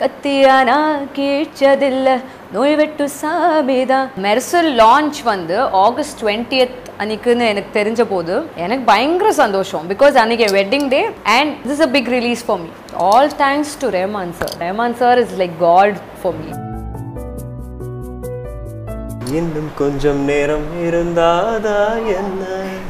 கத்தியானா கீழ்ச்சதில்ல நோய்வெட்டு சாமிதான் மெர்சல் லான்ச் வந்து ஆகஸ்ட் டுவெண்ட்டியத் அன்னைக்குன்னு எனக்கு தெரிஞ்ச போது எனக்கு பயங்கர சந்தோஷம் பிகாஸ் அன்னைக்கு wedding day and this a big release for me all thanks to Rahman sir Rahman sir is like god for me இன்னும் கொஞ்சம் நேரம் இருந்தாதா என்ன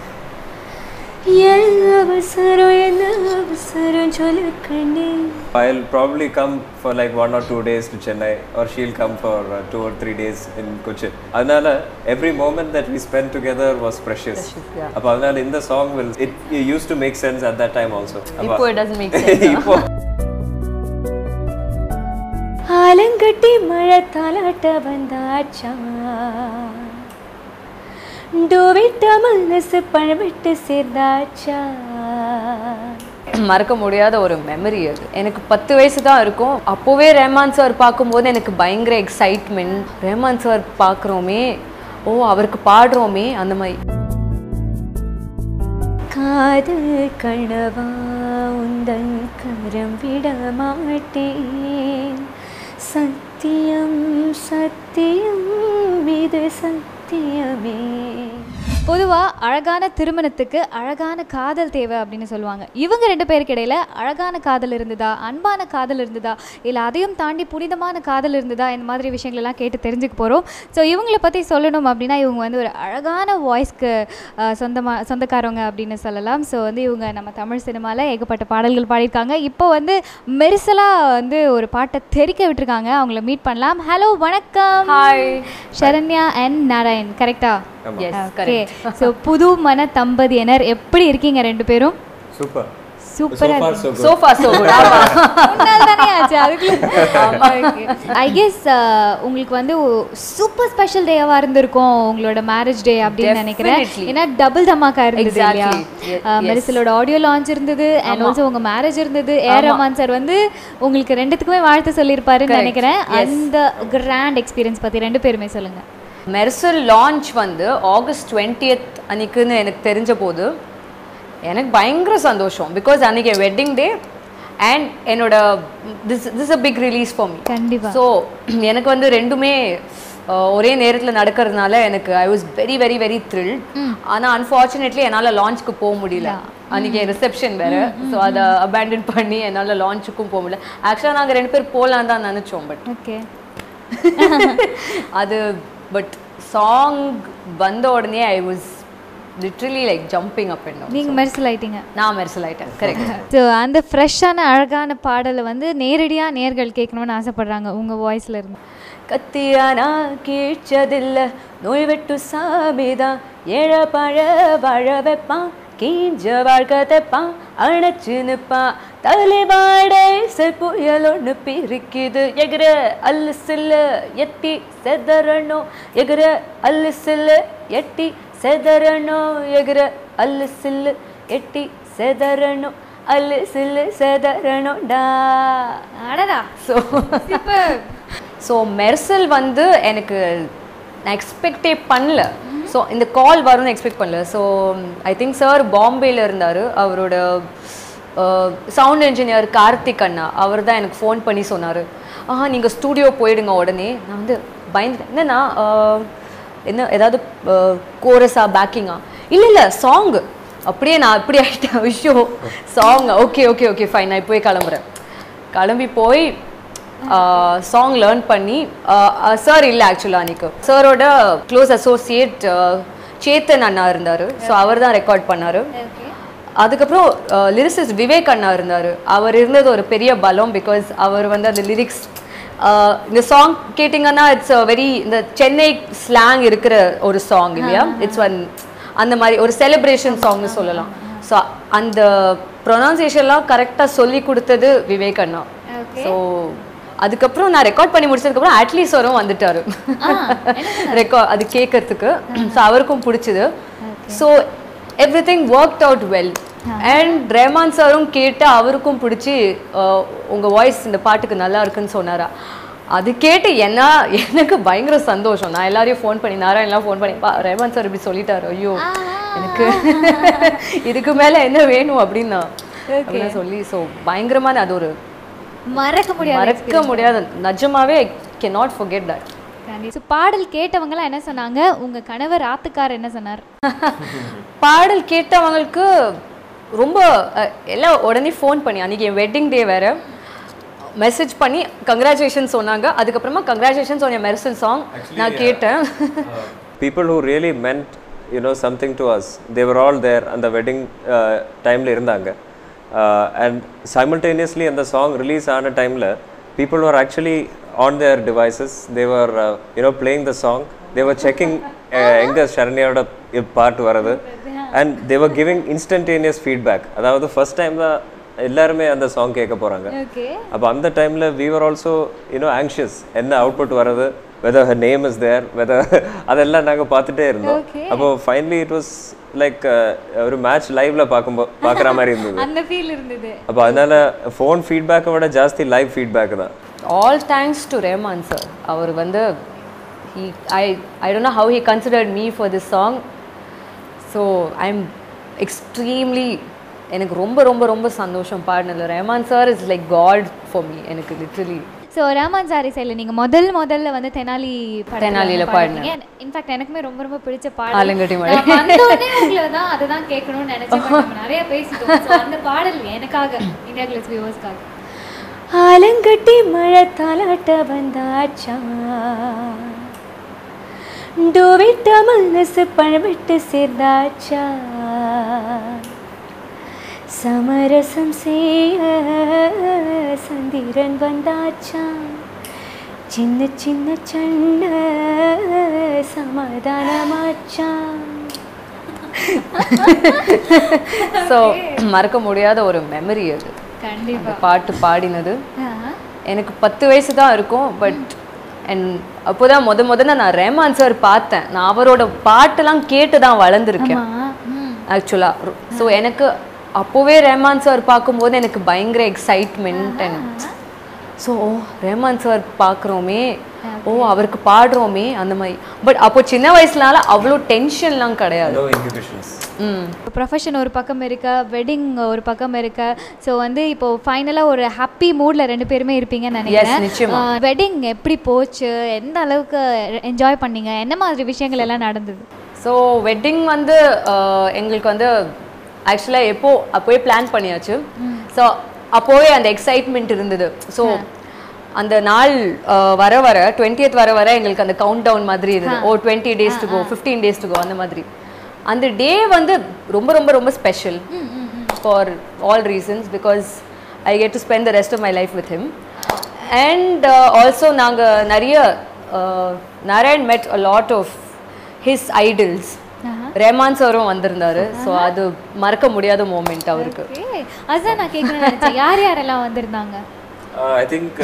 என்ன அவசரம் என்ன அவசரம் சொல்லு கண்ணே I'll probably come for like one or two days to Chennai, or she'll come for uh, two or three days in Cochin. அதனால every moment that we spent together was precious. அப்ப அதனால இந்த song will it, it used to make sense at that time also. அப்ப- இப்போ it doesn't make sense இப்போ ஆலங்கட்டி மழை தாலாட்ட வந்தாச்சா டோவிட்ட மனசு பழமிட்டு சேர்ந்தாச்சா மறக்க முடியாத ஒரு மெமரி அது எனக்கு பத்து வயசு தான் இருக்கும் அப்போவே ரஹ்மான் சார் பார்க்கும்போது எனக்கு பயங்கர எக்ஸைட்மெண்ட் ரஹ்மான் சார் பார்க்குறோமே ஓ அவருக்கு பாடுறோமே அந்த மாதிரி காதல் கணவா உந்தன் கரம் விட மாட்டேன் சத்தியம் சத்தியம் இது சத்தியமே பொதுவாக அழகான திருமணத்துக்கு அழகான காதல் தேவை அப்படின்னு சொல்லுவாங்க இவங்க ரெண்டு பேருக்கு இடையில அழகான காதல் இருந்ததா அன்பான காதல் இருந்ததா இல்லை அதையும் தாண்டி புனிதமான காதல் இருந்ததா இந்த மாதிரி விஷயங்கள் எல்லாம் கேட்டு தெரிஞ்சுக்க போகிறோம் ஸோ இவங்கள பற்றி சொல்லணும் அப்படின்னா இவங்க வந்து ஒரு அழகான வாய்ஸ்க்கு சொந்தமாக சொந்தக்காரவங்க அப்படின்னு சொல்லலாம் ஸோ வந்து இவங்க நம்ம தமிழ் சினிமாவில் ஏகப்பட்ட பாடல்கள் பாடியிருக்காங்க இப்போ வந்து மெரிசலாக வந்து ஒரு பாட்டை தெரிக்க விட்டுருக்காங்க அவங்கள மீட் பண்ணலாம் ஹலோ வணக்கம் ஹாய் சரண்யா அண்ட் நாராயண் கரெக்டா எஸ் ஓகே ஸோ புது மன தம்பதியினர் எப்படி இருக்கீங்க ரெண்டு பேரும் சூப்பர் சூப்பரா far so good. So far so தானே ஆச்சு அதுக்குள்ள ஐ கெஸ் உங்களுக்கு வந்து சூப்பர் ஸ்பெஷல் டேவா இருந்திருக்கும் உங்களோட மேரேஜ் டே அப்படின்னு நினைக்கிறேன் Definitely. ஏன்னா டபுள் தமாக்கா இருந்தது இல்லையா Exactly. Ye- அஹ், மெரிசலோட ஆடியோ லான்ச் இருந்தது அண்ட் ஆல்சோ உங்க மேரேஜ் இருந்தது ஏ ரஹ்மான் சார் வந்து உங்களுக்கு ரெண்டுத்துக்குமே வாழ்த்து சொல்லியிருப்பாருன்னு நினைக்கிறேன் அந்த கிராண்ட் எக்ஸ்பீரியன்ஸ் பத்தி ரெண்டு பேருமே சொல்லுங்க மெர்சல் லான்ச் வந்து ஆகஸ்ட் டுவெண்ட்டியத் அன்னைக்குன்னு எனக்கு தெரிஞ்ச போது எனக்கு பயங்கர சந்தோஷம் பிகாஸ் அன்னைக்கு வெட்டிங் டே அண்ட் என்னோட this this a big release for me கண்டிப்பா ஸோ எனக்கு வந்து ரெண்டுமே அஹ், ஒரே நேரத்தில் நடக்கிறதுனால எனக்கு I was very very very thrill ஆனால் அன்ஃபார்ச்சுனேட்லி என்னால் லான்ச்சுக்கு போக முடியல அன்னைக்கு ரிசப்ஷன் வேறு ஸோ அதை அபேண்டன் பண்ணி என்னால் லான்ச்சுக்கும் போக முடியல ஆக்சுவலாக நாங்கள் ரெண்டு பேர் போகலான்னு தான் நினச்சோம் பட் ஓகே அது பட் சாங் வந்த உடனே I was literally like jumping up and நீங்க மெரிசல் ஆயிட்டீங்க நான் மெர்சல் ஆயிட்டேன் கரெக்ட் ஸோ அந்த ஃப்ரெஷ்ஷான அழகான பாடலை வந்து நேரடியாக நேர்கள் கேட்கணும்னு ஆசைப்படுறாங்க உங்கள் வாய்ஸ்ல இருந்து கத்தியானா கீழ்ச்சதில்ல நோய் வெட்டு சாமிதான் ஏழ பழ வாழ வைப்பான் கீஞ்ச வாழ்க்கை தைப்பான் அணைச்சு நிப்பான் தலைவாடை புயல் ஒன்று பிரிக்குது எகிற அல்லு சில்லு எட்டி செதறணும் எகிற அல்லு சில்லு எட்டி செதறணும் எகிற அல்லு சில்லு எட்டி செதறணும் அல்லு சில்லு செதறணும்டா அடடா ஸோ ஸோ மெர்சல் வந்து எனக்கு நான் எக்ஸ்பெக்டே பண்ணல ஸோ இந்த கால் வரும்னு எக்ஸ்பெக்ட் பண்ணல ஸோ ஐ திங்க் சார் பாம்பேல இருந்தார் அவரோட சவுண்ட் இன்ஜினியர் கார்த்திக் அண்ணா அவர் தான் எனக்கு ஃபோன் பண்ணி சொன்னார் ஆ நீங்கள் ஸ்டூடியோ போயிடுங்க உடனே நான் வந்து பயந்துட்டேன் என்னன்னா ஆஹ், என்ன ஏதாவது கோரஸா பேக்கிங்கா இல்லை இல்லை சாங் அப்படியே நான் அப்படி ஆகிட்டேன் விஷயம் song okay okay okay fine நான் இப்போயே கிளம்புறேன் கிளம்பி போய் சாங் லேர்ன் பண்ணி சார் இல்லை ஆக்சுவலாக அன்னைக்கு சாரோட க்ளோஸ் அசோசியேட் சேத்தன் அண்ணா இருந்தார் ஸோ அவர் தான் ரெக்கார்ட் பண்ணார் அதுக்கப்புறம் லிரிசிஸ்ட் விவேக் அண்ணா இருந்தார் அவர் இருந்தது ஒரு பெரிய பலம் பிகாஸ் அவர் வந்து அந்த லிரிக்ஸ் இந்த சாங் கேட்டிங்கன்னா இட்ஸ் வெரி இந்த சென்னை ஸ்லாங் இருக்கிற ஒரு சாங் இல்லையா இட்ஸ் ஒன் அந்த மாதிரி ஒரு செலிப்ரேஷன் சாங்னு சொல்லலாம் ஸோ அந்த ப்ரொனவுன்சியேஷன்லாம் கரெக்டாக சொல்லி கொடுத்தது விவேக் அண்ணா ஸோ அதுக்கப்புறம் நான் ரெக்கார்ட் பண்ணி முடிச்சதுக்கப்புறம் அட்லீஸ்ட் வரும் வந்துட்டாரு ரெக்கார்ட் அது கேட்கறதுக்கு ஸோ அவருக்கும் பிடிச்சது so everything work out well and Rahman சாரும் கேட்டு அவருக்கும் பிடிச்சி அஹ், உங்க வாய்ஸ் இந்த பாட்டுக்கு நல்லா இருக்குன்னு சொன்னாரா அது கேட்டு என்ன எனக்கு பயங்கர சந்தோஷம் நான் எல்லாரையும் ஃபோன் பண்ணி நாராயணெலாம் ஃபோன் பண்ணி பா ரேமான் சார் இப்படி சொல்லிட்டாரு ஐயோ எனக்கு இதுக்கு மேல என்ன வேணும் அப்படின்னா அப்படின்னு சொல்லி ஸோ பயங்கரமான அது ஒரு மறக்க முடியாது மறக்க முடியாது நிஜமாவே I cannot forget that so பாடல் கேட்டவங்கலாம் என்ன சொன்னாங்க உங்க கணவர் ஆத்துக்கார் என்ன சொன்னார் பாடல் கேட்டவங்களுக்கு ரொம்ப அஹ், எல்லாம் உடனே ஃபோன் பண்ணி அன்றைக்கி என் வெட்டிங் டே வேறு மெசேஜ் பண்ணி கங்க்ராச்சுலேஷன் சொன்னாங்க அதுக்கப்புறமா congratulations on your Mersal song நான் கேட்டேன் people who really meant you know something to us they were all there அந்த வெட்டிங் டைமில் இருந்தாங்க அண்ட் simultaneously அந்த சாங் ரிலீஸ் ஆன டைமில் people were actually on their devices they were uh, you know playing the song they were checking uh, எங்க சரண்யாவோட பாட்டு வருது and they were giving instantaneous feedback அதாவது ஃபர்ஸ்ட் டைம் தான் எல்லாருமே அந்த சாங் கேட்க போகிறாங்க ஓகே அப்போ அந்த டைமில் we were ஆல்சோ யூனோ ஆங்ஷியஸ் என்ன அவுட்புட் வருது whether her name is there whether அதெல்லாம் நாங்கள் பார்த்துட்டே இருந்தோம் Okay. அப்போ ஃபைனலி இட் வாஸ் லைக் ஒரு மேட்ச் லைவ்ல பார்க்கும்போ பார்க்குற மாதிரி இருந்தது அந்த ஃபீல் இருந்தது அப்போ அதனால ஃபோன் ஃபீட்பேக்கை விட ஜாஸ்தி லைவ் ஃபீட்பேக் தான் all thanks to Rahman sir அவர் வந்து he I I don't know how he considered me for this song so I am extremely எனக்கு ரொம்ப ரொம்ப ரொம்ப சந்தோஷம் பாடினதில் Rahman sir is like god for me எனக்கு லிட்ரலி ஸோ ராமன் சாரி சைடில் நீங்கள் முதல் முதல்ல வந்து தெனாலி தெனாலியில பாடினேன். இன்ஃபேக்ட் எனக்குமே ரொம்ப ரொம்ப பிடிச்ச பாடல் ஆலங்கட்டி மழை. நான் வந்த உடனே உங்களை தான் அதை தான் கேட்கணும்னு நினைச்சேன் but நம்ம நிறைய பேசிட்டோம் So, அந்த பாடல் எனக்காக இந்தியா கிளஸ் வியூவர்ஸ்க்காக ஆலங்கட்டி மழை தாலாட்ட வந்தாச்சா டோவிட்ட மனசு பழவிட்டு சேர்ந்தாச்சா சமரசம் செய்ய சந்திரன் வந்தாச்சா சின்ன சின்ன சண்ட சமாதானமாச்சா ஸோ மறக்க முடியாத ஒரு மெமரி அது கண்டிப்பா அந்த பாட்டு பாடினது ஆஹா. எனக்கு பத்து வயசு தான் இருக்கும் பட் அண்ட் அப்போதான் முத முதல்ல நான் ரேமான் சார் பார்த்தேன் நான் அவரோட பாட்டெல்லாம் கேட்டு தான் வளர்ந்துருக்கேன் ஆமா. ம். ஆக்சுவலாக ஸோ எனக்கு அப்போவே ரேமான் சார் பார்க்கும்போது எனக்கு பயங்கர excitement and so Rahman sir பார்க்குறோமே ஓ அவருக்கு பாடுறோமே அந்த மாதிரி பட் அப்போ சின்ன வயசுனால அவ்வளோ டென்ஷன்லாம் கிடையாது நோ இன்ஹிபிஷன்ஸ் ம் ப்ரொஃபஷன் ஒரு பக்கம் இருக்க வெட்டிங் ஒரு பக்கம் இருக்க ஸோ வந்து இப்போ ஃபைனலாக ஒரு ஹாப்பி மூடில் ரெண்டு பேருமே இருப்பீங்கன்னு நினைக்கிறேன் நிச்சயமா. வெட்டிங் எப்படி போச்சு எந்த அளவுக்கு என்ஜாய் பண்ணீங்க என்ன மாதிரி விஷயங்கள் எல்லாம் நடந்தது ஸோ வெட்டிங் வந்து அஹ், எங்களுக்கு வந்து ஆக்சுவலாக எப்போ அப்போவே பிளான் பண்ணியாச்சு ஸோ அப்போவே அந்த எக்ஸைட்மெண்ட் இருந்தது ஸோ அந்த நாள் அஹ், வர வர டுவெண்ட்டியத் வர வர எங்களுக்கு அந்த கவுண்ட் டவுன் மாதிரி இருந்தது oh twenty days to go fifteen days to go அந்த மாதிரி அந்த டே வந்து ரொம்ப ரொம்ப ரொம்ப special for all reasons because I get to spend the rest of my life with him and also நாங்கள் நிறைய Narayan met a lot of his idols Rahman சாரும் வந்திருந்தாரு ஸோ அது மறக்க முடியாத மூமெண்ட் அவருக்கு ஓகே அதுதான் நான் கேட்கணும்னு நினைச்சேன் யார் யாரெல்லாம் வந்திருந்தாங்க ஐ திங்க்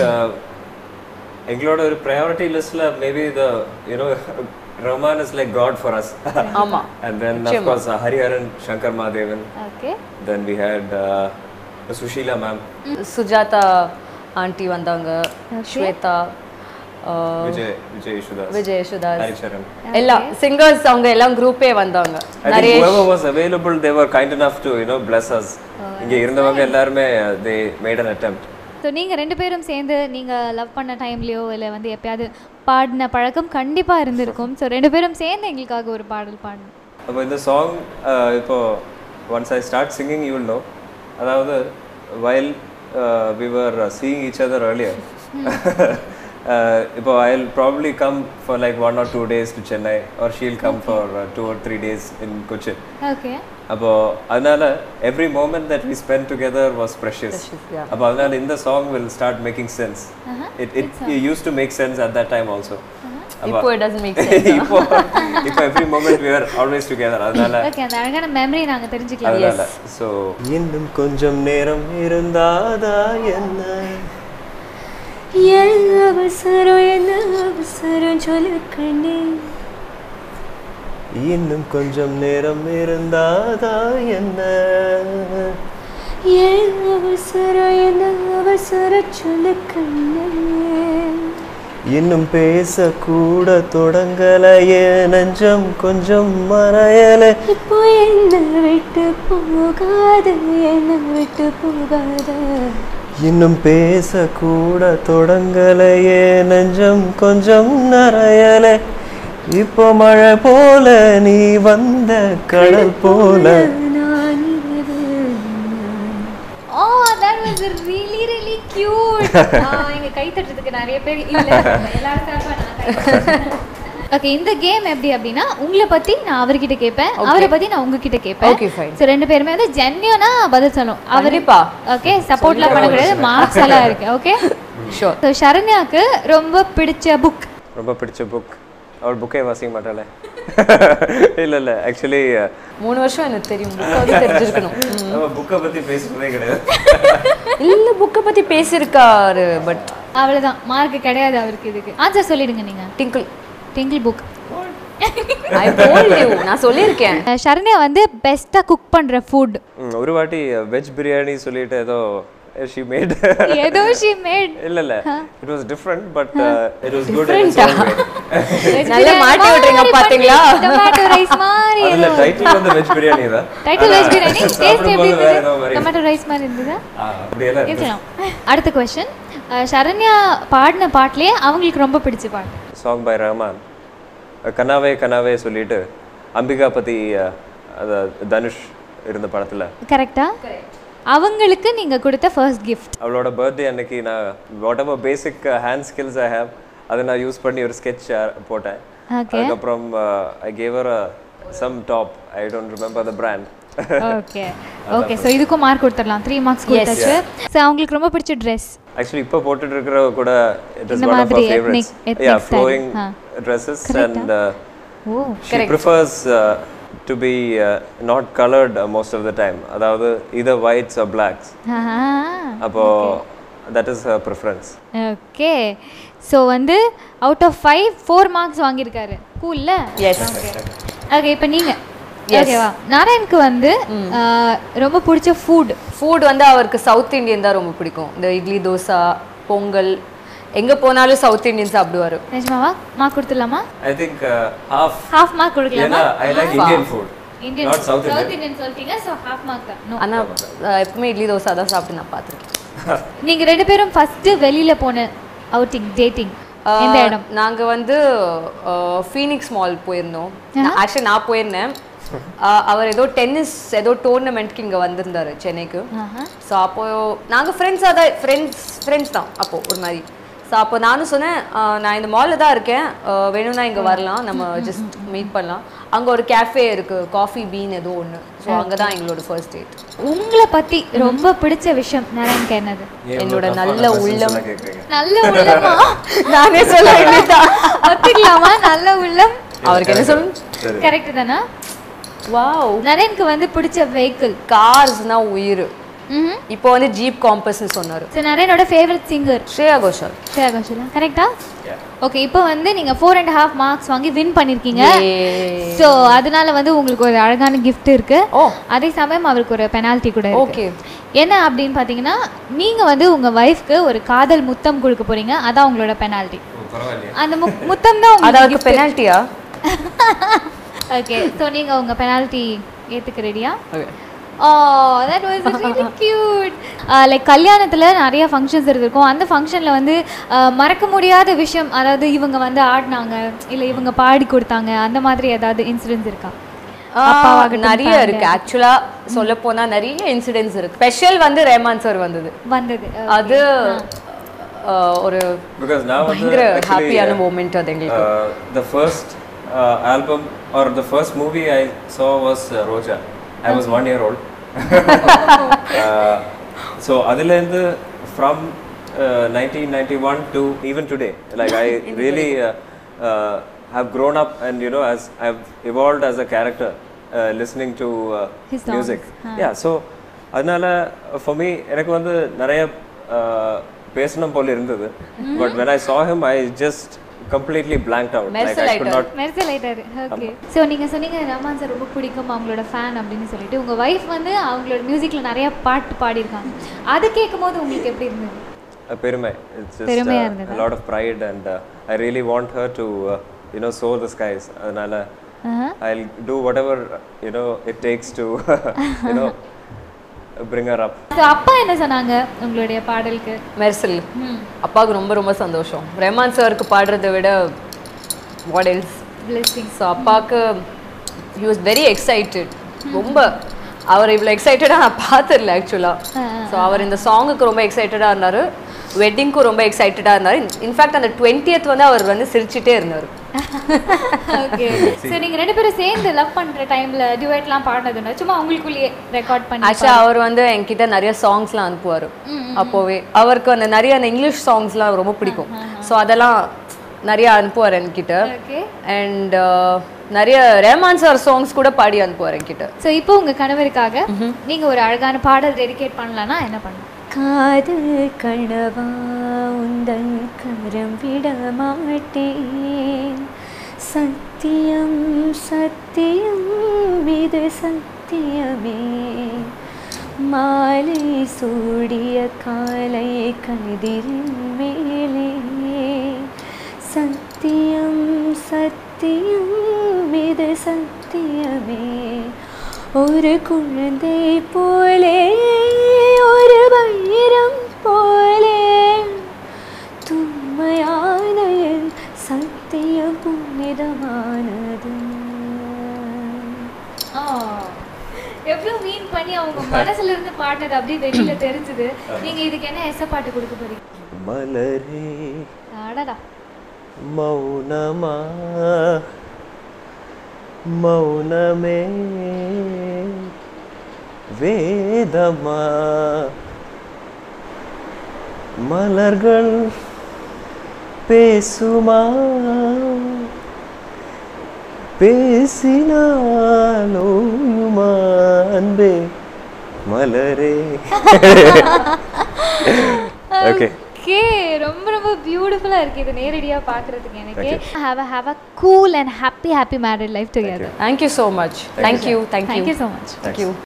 எங்களோட ஒரு ப்ரையாரிட்டி லிஸ்ட்ல maybe the you know Rahman is like god for us ஆமா and then of course Hariharan Shankar Mahadevan okay then we had Susheela ma'am Sujatha aunty வந்தாங்க ஸ்வேதா அஹ், விஜய் விஜய் யசுதாஸ் விஜய் யசுதாஸ் ஹரிச்சரன் எல்லாம் சிங்கர்ஸ் அவங்க எல்லாம் குரூப்பே வந்தாங்க I think whoever was available, they were kind enough to, you know, bless us. இங்க இருந்தவங்க எல்லாருமே they made an attempt. So நீங்கள் ரெண்டு பேரும் சேர்ந்து நீங்கள் லவ் பண்ண டைம்லையோ இல்லை வந்து எப்பயாவது பாடின பழக்கம் கண்டிப்பாக இருந்திருக்கும் ஸோ ரெண்டு பேரும் சேர்ந்து எங்களுக்காக ஒரு பாடல் பாடணும் அப்போ இந்த சாங் இப்போ once I start singing you know அதாவது while we were seeing each other earlier இப்போ I will probably come for like one or two days to Chennai or she'll come for two or three days in Cochin okay அப்போ அதனால every moment that we spend together was precious yeah. அப்போ அதனால இந்த song will start making sense it it used to make sense at that time also இப்போ it doesn't make sense இப்போ இப்போ every moment we are always together அதனால okay அந்த அழகான memory நாங்கள் தெரிஞ்சுக்கலாம் அதனால ஸோ இன்னும் கொஞ்சம் நேரம் இருந்தாதா என்ன என்ன அவசரம் என்ன அவசரம் சொல்லு கண்ணே இன்னும் கொஞ்சம் நேரம் இருந்தாதா என்ன என்ன அவசரம் என்ன அவசரம் சொல்லு கண்ணே இன்னும் பேசக்கூட தொடங்கலையே நெஞ்சம் கொஞ்சம் மறையல இப்போ என்ன விட்டு போகாத என்ன விட்டு போகாத இன்னும் பேசக்கூட தொடங்கலையே நெஞ்சம் கொஞ்சம் நரையலே இப்போ மழை போல நீ வந்த கடல் போல oh that was really really cute எங்க கை தட்டுறதுக்கு நிறைய பேர் இல்ல எல்லாரும் சார்பா நான் ஓகே இந்த கேம் எப்படி அப்படின்னா உங்களை பத்தி நான் அவர்கிட்ட கேட்பேன் அவரை பத்தி நான் உங்ககிட்ட கேட்பேன் Okay, fine. ஸோ ரெண்டு பேருமே வந்து ஜென்யூனா பதில் சொல்லணும் அவர் கண்டிப்பா. ஓகே சப்போர்ட்லாம் பண்ணக்கூடாது மார்க்ஸ் எல்லாம் இருக்கு ஓகே ஷோர் ஸோ சரண்யாக்கு ரொம்ப பிடிச்ச புக் ரொம்ப பிடிச்ச புக் அவள் புக்கே வாசிக்க மாட்டாளே இல்ல இல்ல ஆக்சுவலி மூணு வருஷம் எனக்கு தெரியும் புக்காவது தெரிஞ்சிருக்கணும் ம். நம்ம புக்கை பத்தி பேசுறதே கிடையாது இல்ல புக்கை பத்தி பேசியிருக்காரு பட் அவ்வளவுதான் மார்க் கிடையாது அவருக்கு இதுக்கு ஆன்சர் சொல்லிடுங்க நீங்க Tinkle Tinkle book I told you நான் சொல்லியிருக்கேன் சரண்யா வந்து பெஸ்ட்டாக குக் பண்ற ஃபுட் ம், ஒரு வாட்டி வெஜ் பிரியாணி சொல்லிட்டு ஏதோ ஷி மேட் ஏதோ ஷி மேட் இல்ல இல்ல it was different but it was good நல்லா மாட்டி விடுறீங்க பாத்தீங்களா டொமேட்டோ ரைஸ் மாதிரி அதுல டைட்டில் வந்து வெஜ் பிரியாணி தான் டைட்டில் வெஜ் பிரியாணி டேஸ்ட் எப்படி சாப்பிடும்போது வேற ஏதோ இருந்தது மாதிரி டொமேட்டோ ரைஸ் மாதிரி இருந்ததா ஆ, அப்படியெல்லாம் இருந்துச்சு. இருக்கலாம் அடுத்த கொஸ்டின் சரண்யா பாடின பாட்டுலயே அவங்களுக்கு ரொம்ப பிடிச்ச பாட்டு சாங் பை ரஹ்மான் கனாவே கனாவே சொல்லிட்டு அம்பிகா பத்தி அஹ், அது தனுஷ் இருந்த படத்துல கரெக்டா அவங்களுக்கு நீங்க கொடுத்த ஃபர்ஸ்ட் கிஃப்ட் அவளோட பர்த்டே அன்னைக்கு நான் whatever basic hand skills I have அதை நான் யூஸ் பண்ணி ஒரு ஸ்கெட்ச் போட்டேன் ஓகே அதுக்கப்புறம் I gave her some top I don't remember the brand okay okay so இதுக்கும் மார்க் கொடுத்துடலாம் த்ரீ மார்க்ஸ் கொடுத்தாச்சு ஸோ அவங்களுக்கு ரொம்ப பிடிச்ச ட்ரெஸ் ஆக்சுவலி இப்போ போட்டுட்டு இருக்கிற கூட இட் இஸ் இந்த ஒன் ஆஃப் மாதிரி அவர் favourites ethnic- ethnic yeah style. Flowing ah. Dresses and oh she prefers uh, to be uh, not colored uh, most of the time அதாவது either whites or blacks அப்போ that is her preference okay so வந்து out of five four marks வாங்கியிருக்காரு கூல்ல S okay இப்போ நீங்க ஓகேவா நாராயணுக்கு வந்து ஆஹ், ரொம்ப பிடிச்ச ஃபுட் ஃபுட் வந்து அவருக்கு சவுத் இந்தியன் தான் ரொம்ப பிடிக்கும் இந்த இட்லி தோசை பொங்கல் எங்க போனாலும் சவுத் இந்தியன் சாப்பிடுவாரு நிஜமாவா மார்க் கொடுத்துடலாமா I think uh, half half mark கொடுக்கலாமா ஏன்னா I like Indian food Indian not South Indian South Indian சொல்லிட்டீங்க ஸோ ஹாஃப் மார்க் தான் No. ஆனா அஹ், எப்பவுமே இட்லி தோசை தான் சாப்பிட்டு நான் பார்த்துருக்கேன் நீங்க ரெண்டு பேரும் ஃபர்ஸ்ட் வெளியில போன அவுட்டிங் டேட்டிங் எந்த இடம் நாங்க வந்து ஃபீனிக்ஸ் மால் போயிருந்தோம் ஆக்சுவலி நான் போயிருந்தேன் அஹ், அவர் ஏதோ டென்னிஸ் ஏதோ டோர்னமெண்ட்க்கு இங்க வந்திருந்தாரு சென்னைக்கு ஆஹா. ஸோ அப்போ நாங்கள் ஃப்ரெண்ட்ஸாக தான் ஃப்ரெண்ட்ஸ் ஃப்ரெண்ட்ஸ் தான் அப்போ ஒரு மாதிரி ஸோ அப்போ நானும் சொன்னேன் "ஆஹ், நான் இந்த மாலில் தான் இருக்கேன் ஆஹ், வேணும்னா இங்கே வரலாம் நம்ம ஜஸ்ட் மீட் பண்ணலாம் அங்கே ஒரு கேஃபே இருக்குது காஃபி பீன் ஏதோ ஒன்று ஸோ அங்கே தான் எங்களோட ஃபர்ஸ்ட் டேட் உங்களை பத்தி ரொம்ப பிடிச்ச விஷயம் நாராயணுக்கு என்னது ஏன் என்னோட இவ்வளவு நல்ல tough-ஆன questions உள்ளம். எல்லாம் கேக்குறீங்க? நல்ல உள்ளமா நானே சொல்ல வேண்டியதான் ஒத்துக்கலாமா நல்ல உள்ளம் அவருக்கு என்ன சொல்லணும் சரி கரெக்ட் தானா வாவ் நரேனுக்கு வந்து பிடிச்ச வெஹிக்கிள் கார்ஸ்னா உயிர் ம் இப்போ வந்து ஜீப் காம்பஸ்னு சொன்னார் ஸோ நரேனோட ஃபேவரட் சிங்கர் ஸ்ரேயா கோஷல் ஸ்ரேயா கோஷலா கரெக்டா Yeah. ஓகே இப்போ வந்து நீங்க ஃபோர் அண்ட் ஹாஃப் மார்க்ஸ் வாங்கி வின் பண்ணிருக்கீங்க Yay. ஸோ அதனால வந்து உங்களுக்கு ஒரு அழகான கிஃப்ட் இருக்கு ஓ அதே சமயம் அவருக்கு ஒரு பெனால்ட்டி கூட இருக்கு ஓகே என்ன அப்படின்னு பார்த்தீங்கன்னா நீங்க வந்து உங்க ஒய்ஃப்க்கு ஒரு காதல் முத்தம் கொடுக்க போறீங்க அதான் உங்களோட பெனால்ட்டி ஓ, பரவாயில்லையே அந்த மு- முத்தம் தான் அது உங்களுக்கு அவருக்கு பெனால்ட்டியா ஓகே ஸோ நீங்க உங்க பெனால்ட்டி ஏத்துக்க ரெடியா okay oh that was really cute like கல்யாணத்தில் நிறைய ஃபங்க்ஷன்ஸ் இருக்கும் அந்த ஃபங்க்ஷனில் வந்து uh, மறக்க முடியாத விஷயம் அதாவது இவங்க வந்து ஆடினாங்க இல்லை இவங்க பாடி கொடுத்தாங்க அந்த மாதிரி ஏதாவது இன்சிடென்ட்ஸ் இருக்கா அப்பாவாகட்டும், நிறைய family இருக்கு ஆக்சுவலா சொல்ல போனா நிறைய இன்சிடென்ட்ஸ் இருக்கு ஸ்பெஷல் வந்து ரேமான் சார் வந்தது வந்தது அது ஆஹ், ஒரு because நான் வந்து பயங்கர actually, ஹாப்பியான uh, மூமெண்ட் அது எங்களுக்கு uh, the first uh, album or the first movie I saw was uh, Roja. I was one year old. uh, so அதுலேருந்து from uh, 1991 to even today, like I really uh, uh, have grown up and you know as I've evolved as a character uh, listening to uh, His songs. music. Yeah, so அதனால for me எனக்கு வந்து நிறைய uh, பேசணும் போல இருந்தது but when I saw him I just completely blanked out like I could not மெர்சல் ஆயிட்டாரு okay so நீங்கள் சொன்னீங்க ரஹ்மான் சார் ரொம்ப பிடிக்கும் அவங்களோட ஃபேன் அப்படின்னு சொல்லிட்டு உங்கள் ஒய்ஃப் வந்து அவங்களோட மியூசிக்கில் நிறைய பாட்டு பாடியிருக்காங்க அது கேட்கும் போது உங்களுக்கு எப்படி இருந்தது a பெருமை it's just பெருமையா uh, இருந்ததா? a lot of pride and uh, I really want her to uh, you know soar the skies அதனால ஆஹா. I'll do whatever you know it takes to you know bring her up. So, அப்பா என்ன சொன்னாங்க உங்களுடைய பாடலுக்கு மெர்சல் அப்பாவுக்கு ரொம்ப ரொம்ப சந்தோஷம் ரெஹ்மான் சாருக்கு பாடுறதை விட வாட் எல்ஸ் பிளெஸிங் ஸோ அப்பாவுக்கு ஹி வாஸ் வெரி எக்ஸைட்டட் ரொம்ப அவர் இவ்வளோ எக்ஸைட்டடாக நான் பார்த்துடல ஆக்சுவலாக ஸோ அவர் இந்த சாங்குக்கு ரொம்ப எக்ஸைட்டடாக இருந்தார் வெட்டிங்க்கும் ரொம்ப எக்ஸைட்டடாக இருந்தார் இன்ஃபேக்ட் அந்த டுவெண்ட்டியத் வந்து அவர் வந்து சிரிச்சிட்டே இருந்தார் ஓகே ஸோ நீங்க ரெண்டு பேரும் சேர்ந்து லவ் பண்ற டைம்ல டியூட்லாம் பாடினதுன்னா சும்மா உங்களுக்குள்ளேயே ரெக்கார்ட் பண்ணி ஆக்சுவலாக அவர் வந்து என்கிட்ட நிறைய சாங்ஸ்லாம் அனுப்புவார் அப்போவே அவருக்கு அந்த நிறைய அந்த இங்கிலீஷ் சாங்ஸ்லாம் ரொம்ப பிடிக்கும் ஸோ அதெல்லாம் நிறைய அனுப்புவார் என்கிட்ட ஓகே அண்ட் நிறைய ரேமான் சார் சாங்ஸ் கூட பாடி அனுப்புவார் என்கிட்ட ஸோ இப்போ உங்க கணவருக்காக நீங்க ஒரு அழகான பாடல் டெடிகேட் பண்ணலாம்னா என்ன பண்ணலாம் காதல் கணவா உந்தன் கரம் விட மாட்டேன் சத்தியம் சத்தியம் இது சத்தியமே மாலை சூடிய காலை கதிரின் மேலே சத்தியம் சத்தியம் இது சத்தியமே ஒரு குழந்தை போலே ஒரு வைரம் போலே தும்மையான என் சத்தியம் புனிதமானது எவ்வளோ மீன் பண்ணி அவங்க மனசுல இருந்து பாடினது அப்படியே வெளியில தெரிஞ்சுது நீங்க இதுக்கு என்ன எச பாட்டு கொடுக்க போறீங்க மலரே அடடா மௌனமா மௌனமே வேதமா மலர்கள் பேசுமா பேசினாலோயுமா அன்பே மலரே ஓகே ஓகே ரொம்ப ரொம்ப பியூட்டிஃபுல்லா இருக்கு இது நேரடியா பார்க்கிறதுக்கு எனக்கு have a have a cool and happy happy married life together thank you so much thank you thank you thank you so much thank you